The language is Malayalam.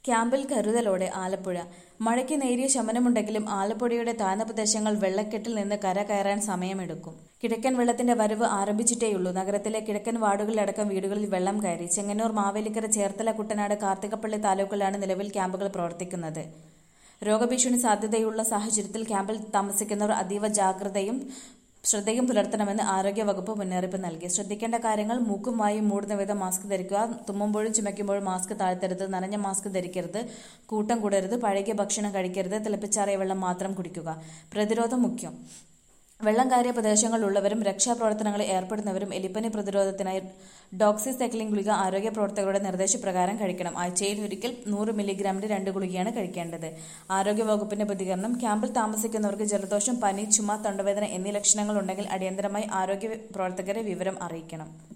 ക്യാമ്പിൽ കരുതലോടെ ആലപ്പുഴ മഴയ്ക്ക് നേരിയ ശമനമുണ്ടെങ്കിലും ആലപ്പുഴയുടെ താഴ്ന്ന പ്രദേശങ്ങൾ വെള്ളക്കെട്ടിൽ നിന്ന് കര കയറാൻ സമയമെടുക്കും കിഴക്കൻ വെള്ളത്തിന്റെ വരവ് ആരംഭിച്ചിട്ടേയുള്ളൂ നഗരത്തിലെ കിഴക്കൻ വാർഡുകളിലടക്കം വീടുകളിൽ വെള്ളം കയറി ചെങ്ങന്നൂർ മാവേലിക്കര ചേർത്തല കുട്ടനാട് കാർത്തികപ്പള്ളി താലൂക്കിലാണ് നിലവിൽ ക്യാമ്പുകൾ പ്രവർത്തിക്കുന്നത് രോഗഭീഷണി സാധ്യതയുള്ള സാഹചര്യത്തിൽ ക്യാമ്പിൽ താമസിക്കുന്നവർ അതീവ ജാഗ്രതയും ശ്രദ്ധയും പുലർത്തണമെന്ന് ആരോഗ്യവകുപ്പ് മുന്നറിയിപ്പ് നൽകി ശ്രദ്ധിക്കേണ്ട കാര്യങ്ങൾ മൂക്കും വായും മൂടുന്ന വിധം മാസ്ക് ധരിക്കുക തുമ്മുമ്പോഴും ചുമയ്ക്കുമ്പോഴും മാസ്ക് താഴ്ത്തരുത് നനഞ്ഞ മാസ്ക് ധരിക്കരുത് കൂട്ടം കൂടരുത് പഴകിയ ഭക്ഷണം കഴിക്കരുത് തിളപ്പിച്ചാറിയ വെള്ളം മാത്രം കുടിക്കുക പ്രതിരോധം മുഖ്യം വെള്ളം കയറിയ പ്രദേശങ്ങളിലുള്ളവരും രക്ഷാപ്രവർത്തനങ്ങളിൽ ഏർപ്പെടുന്നവരും എലിപ്പനി പ്രതിരോധത്തിനായി ഡോക്സിസൈക്ലിൻ ഗുളിക ആരോഗ്യ പ്രവർത്തകരുടെ നിർദ്ദേശപ്രകാരം കഴിക്കണം ആഴ്ചയിൽ ഒരിക്കൽ നൂറ് മില്ലിഗ്രാമിന്റെ രണ്ട് ഗുളികയാണ് കഴിക്കേണ്ടത് ആരോഗ്യവകുപ്പിന്റെ പ്രതികരണം ക്യാമ്പിൽ താമസിക്കുന്നവർക്ക് ജലദോഷം പനി ചുമ തൊണ്ടവേദന എന്നീ ലക്ഷണങ്ങൾ ഉണ്ടെങ്കിൽ അടിയന്തരമായി ആരോഗ്യ പ്രവർത്തകരെ വിവരം അറിയിക്കണം